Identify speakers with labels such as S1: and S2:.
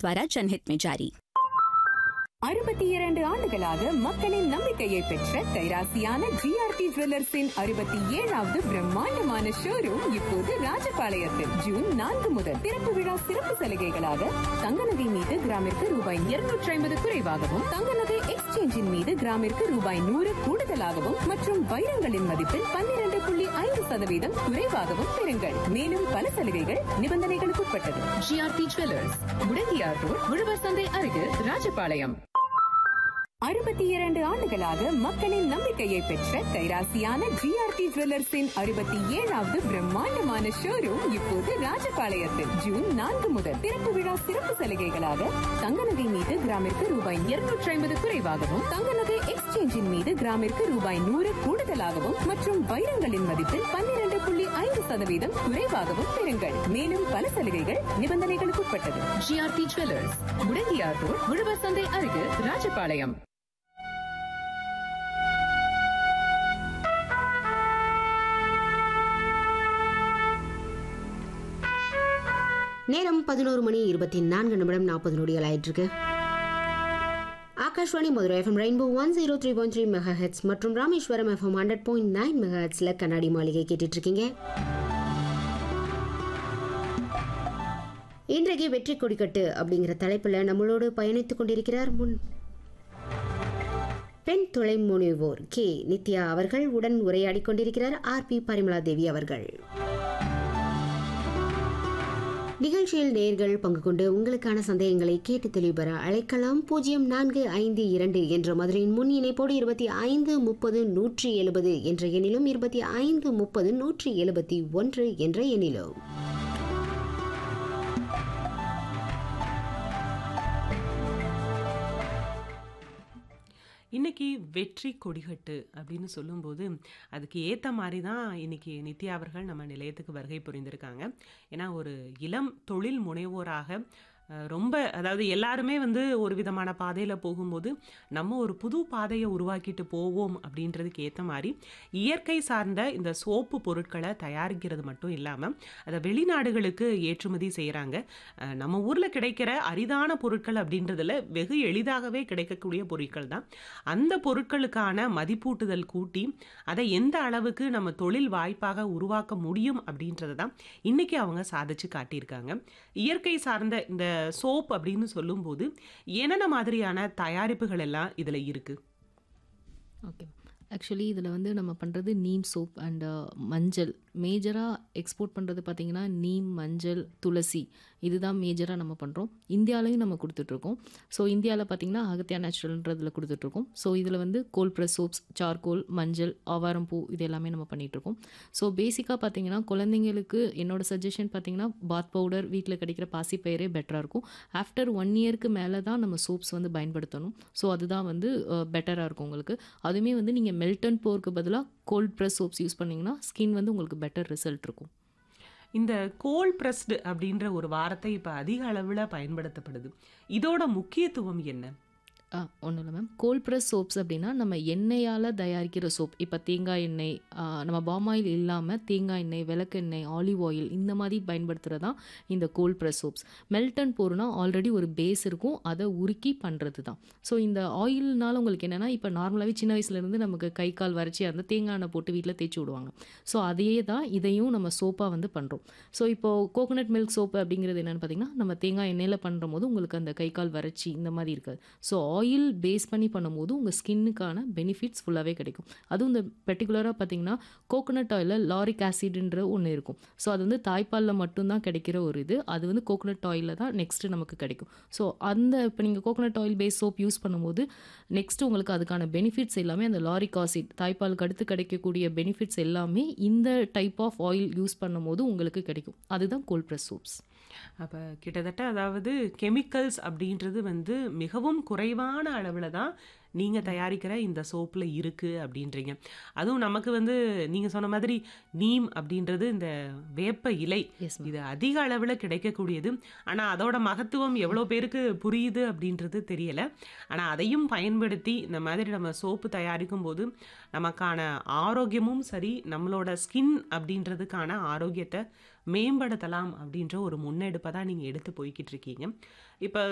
S1: द्वारा जनहित में जारी
S2: அறுபத்தி இரண்டு ஆண்டுகளாக மக்களின் நம்பிக்கையை பெற்ற கைராசியான ஜிஆர்டி ஜுவல்லர்ஸின் அறுபத்தி ஏழாவது பிரம்மாண்டமான ஷோரூம் இப்போது ராஜபாளையத்தில் ஜூன் நான்கு முதல் திறப்பு விழா சிறப்பு சலுகைகளாக தங்க நகை மீது கிராமிற்கு ரூபாய் இருநூற்றி ஐம்பது குறைவாகவும் தங்க நகை எக்ஸ்சேஞ்சின் மீது கிராமிற்கு ரூபாய் நூறு கூடுதலாகவும் மற்றும் வைரங்களின் மதிப்பில் பன்னிரண்டு புள்ளி ஐந்து சதவீதம் குறைவாகவும் பெறுங்கள் மேலும் பல சலுகைகள் நிபந்தனைகளுக்கு உட்பட்டது ஜிஆர்டி ஜுவல்லர்ஸ் முடங்கியார் ரோட் உழவர் சந்தை அருகில் ராஜபாளையம் அறுபத்தி இரண்டு ஆண்டுகளாக மக்களின் நம்பிக்கையை பெற்ற கைராசியான ஜிஆர்டி ஜுவல்லர்ஸின் அறுபத்தி ஏழாவது பிரம்மாண்டமான ஷோரூம் இப்போது ராஜபாளையத்தில் ஜூன் நான்கு முதல் திறப்பு விழா சிறப்பு சலுகைகளாக தங்க நகை மீது கிராமிற்கு ரூபாய் இருநூற்றி ஐம்பது குறைவாகவும் தங்க நகை எக்ஸ்சேஞ்சின் மீது கிராமிற்கு ரூபாய் நூறு கூடுதலாகவும் மற்றும் வைரங்களின் மதிப்பில் பன்னிரண்டு புள்ளி ஐந்து சதவீதம் குறைவாகவும் பெறுங்கள் மேலும் பல சலுகைகள் நிபந்தனைகளுக்கு உட்பட்டது ஜிஆர்டி ஜுவல்லர்ஸ் முடங்கியார் ரோட் உழவர் சந்தை அருகில் ராஜபாளையம்
S3: நேரம் பதினோரு மணி இருபத்தி நான்கு நிமிடம் நாற்பது நொடிகள் ஆயிட்டிருக்கு Akashvani Madurai FM rainbow one zero three point three mega hertz மற்றும் Rameswaram FM hundred point nine mega ஹெட்ஸில் கண்ணாடி மாளிகை கேட்டுட்டு இருக்கீங்க இன்றைக்கு வெற்றி கொடிக்கட்டு அப்படிங்கிற தலைப்பில் நம்மளோடு பயணித்துக் கொண்டிருக்கிறார் முன் பெண் தொலை முனைவோர் கே நித்யா அவர்கள் உடன் உரையாடி கொண்டிருக்கிறார் ஆர் பி பரிமலா தேவி அவர்கள் நிகழ்ச்சியில் நேர்கள் பங்கு கொண்டு உங்களுக்கான சந்தேகங்களை கேட்டு தெளிவுபெற அழைக்கலாம் பூஜ்ஜியம் நான்கு ஐந்து இரண்டு என்ற மதுரையின் முன் இணைப்போடு இருபத்தி ஐந்து முப்பது நூற்றி எழுபது என்ற எண்ணிலும் இருபத்தி ஐந்து முப்பது நூற்றி எழுபத்தி ஒன்று என்ற எண்ணிலும்
S4: இன்னைக்கு வெற்றி கொடிகட்டு அப்படின்னு சொல்லும்போது அதுக்கு ஏற்ற மாதிரி தான் இன்னைக்கு நித்யா அவர்கள் நம்ம நிலையத்துக்கு வருகை புரிந்திருக்காங்க ஏன்னா ஒரு இளம் தொழில் முனைவோராக அஹ், ரொம்ப அதாவது எல்லாருமே வந்து ஒரு விதமான பாதையில் போகும்போது நம்ம ஒரு புது பாதையை உருவாக்கிட்டு போவோம் அப்படின்றதுக்கு ஏற்ற மாதிரி இயற்கை சார்ந்த இந்த சோப்பு பொருட்களை தயாரிக்கிறது மட்டும் இல்லாமல் அதை வெளிநாடுகளுக்கு ஏற்றுமதி செய்கிறாங்க நம்ம ஊரில் கிடைக்கிற அரிதான பொருட்கள் அப்படின்றதுல வெகு எளிதாகவே கிடைக்கக்கூடிய பொருட்கள் தான் அந்த பொருட்களுக்கான மதிப்பூட்டுதல் கூட்டி அதை எந்த அளவுக்கு நம்ம தொழில் வாய்ப்பாக உருவாக்க முடியும் அப்படின்றத தான் இன்னைக்கு அவங்க சாதிச்சு காட்டியிருக்காங்க இயற்கை சார்ந்த இந்த சோப் அப்படின்னு சொல்லும்போது என்னென்ன மாதிரியான தயாரிப்புகள் எல்லாம் இதில் இருக்கு
S5: ஓகே ஆக்சுவலி இதில் வந்து நம்ம பண்ணுறது நீம் சோப் அண்ட் மஞ்சள் மேஜராக எக்ஸ்போர்ட் பண்ணுறது பார்த்திங்கன்னா நீம் மஞ்சள் துளசி இதுதான் மேஜராக நம்ம பண்ணுறோம் இந்தியாலையும் நம்ம கொடுத்துட்ருக்கோம் ஸோ இந்தியாவில் பார்த்திங்கன்னா அகத்தியா நேச்சுரல்ன்றதில் கொடுத்துட்ருக்கோம் ஸோ இதில் வந்து கோல் ப்ரெஸ் சோப்ஸ் சார்கோல் மஞ்சள் ஆவாரம் பூ இது எல்லாமே நம்ம பண்ணிகிட்ருக்கோம் ஸோ பேசிக்காக பார்த்தீங்கன்னா குழந்தைங்களுக்கு என்னோட சஜஷன் பார்த்தீங்கன்னா பாத் பவுடர் வீட்டில் கிடைக்கிற பாசிப்பயிரே பெட்டராக இருக்கும் ஆஃப்டர் ஒன் இயருக்கு மேலே தான் நம்ம சோப்ஸ் வந்து பயன்படுத்தணும் ஸோ அதுதான் வந்து பெட்டராக இருக்கும் உங்களுக்கு அதுவுமே வந்து நீங்கள் மெல்டன் போருக்கு பதிலாக கோல்ட் ப்ரெஸ் சோப்ஸ் யூஸ் பண்ணிங்கன்னா ஸ்கின் வந்து உங்களுக்கு பெட்டர் ரிசல்ட் இருக்கும்
S4: இந்த கோல் பிரஸ்டு அப்படின்ற ஒரு வார்த்தை இப்போ அதிக அளவில் பயன்படுத்தப்படுது இதோட முக்கியத்துவம் என்ன
S5: ஆ ஒன்றும் இல்லை மேம் கோல் ப்ரெஸ் சோப்ஸ் அப்படின்னா நம்ம எண்ணெயால் தயாரிக்கிற சோப் இப்போ தேங்காய் எண்ணெய் ஆ, நம்ம பாம் ஆயில் இல்லாமல் தேங்காய் எண்ணெய் விளக்கெண்ணெய் ஆலிவ் ஆயில் இந்த மாதிரி பயன்படுத்துகிறது தான் இந்த கோல் ப்ரெஸ் சோப்ஸ் மெல்டன் போர்னா ஆல்ரெடி ஒரு பேஸ் இருக்கும் அதை உருக்கி பண்ணுறது தான் ஸோ இந்த ஆயில்னால உங்களுக்கு என்னென்னா இப்போ நார்மலாகவே சின்ன வயசுலேருந்து நமக்கு கை கால் வறட்சியாக இருந்தால் தேங்காய் எண்ணெய் போட்டு வீட்டில் தேய்ச்சி விடுவாங்க ஸோ அதையே தான் இதையும் நம்ம சோப்பாக வந்து பண்ணுறோம் ஸோ இப்போது கோகோனட் மில்க் சோப்பு அப்படிங்கிறது என்னென்னு பார்த்தீங்கன்னா நம்ம தேங்காய் எண்ணெயில் பண்ணுற போது உங்களுக்கு அந்த கை கால் வறட்சி இந்த மாதிரி இருக்காது ஸோ ஆயில் பேஸ் பண்ணி பண்ணும்போது உங்கள் ஸ்கின்னுக்கான பெனிஃபிட்ஸ் ஃபுல்லாகவே கிடைக்கும் அதுவும் இந்த பெர்டிகுலராக பார்த்தீங்கன்னா கோகோனட் ஆயிலில் லாரிக் ஆசிட்ன்ற ஒன்று இருக்கும் ஸோ அது வந்து தாய்ப்பாலில் மட்டும்தான் கிடைக்கிற ஒரு இது அது வந்து கோகோனட் ஆயிலில் தான் நெக்ஸ்ட்டு நமக்கு கிடைக்கும் ஸோ அந்த இப்போ நீங்கள் coconut oil base soap use பண்ணும்போது நெக்ஸ்ட் உங்களுக்கு அதுக்கான பெனிஃபிட்ஸ் எல்லாமே அந்த லாரிக் ஆசிட் தாய்ப்பாலுக்கு அடுத்து கிடைக்கக்கூடிய பெனிஃபிட்ஸ் எல்லாமே இந்த டைப் ஆஃப் ஆயில் யூஸ் பண்ணும்போது உங்களுக்கு கிடைக்கும் அதுதான் கோல்ட் ப்ரெஸ் சோப்ஸ்
S4: அப்போ கிட்டத்தட்ட அதாவது கெமிக்கல்ஸ் அப்படின்றது வந்து மிகவும் குறைவான அளவில் தான் நீங்கள் தயாரிக்கிற இந்த சோப்பில் இருக்குது அப்படின்றீங்க அதுவும் நமக்கு வந்து நீங்கள் சொன்ன மாதிரி நீம் அப்படின்றது இந்த வேப்ப இலை
S5: எஸ்
S4: இது அதிக அளவில் கிடைக்கக்கூடியது ஆனால் அதோட மகத்துவம் எவ்வளோ பேருக்கு புரியுது அப்படின்றது தெரியலை ஆனால் அதையும் பயன்படுத்தி இந்த மாதிரி நம்ம சோப்பு தயாரிக்கும் போது நமக்கான ஆரோக்கியமும் சரி நம்மளோட ஸ்கின் அப்படின்றதுக்கான ஆரோக்கியத்தை மேம்படுத்தலாம் அப்படின்ற ஒரு முன்னெடுப்பை தான் நீங்கள் எடுத்து போய்கிட்டு இருக்கீங்க இப்போ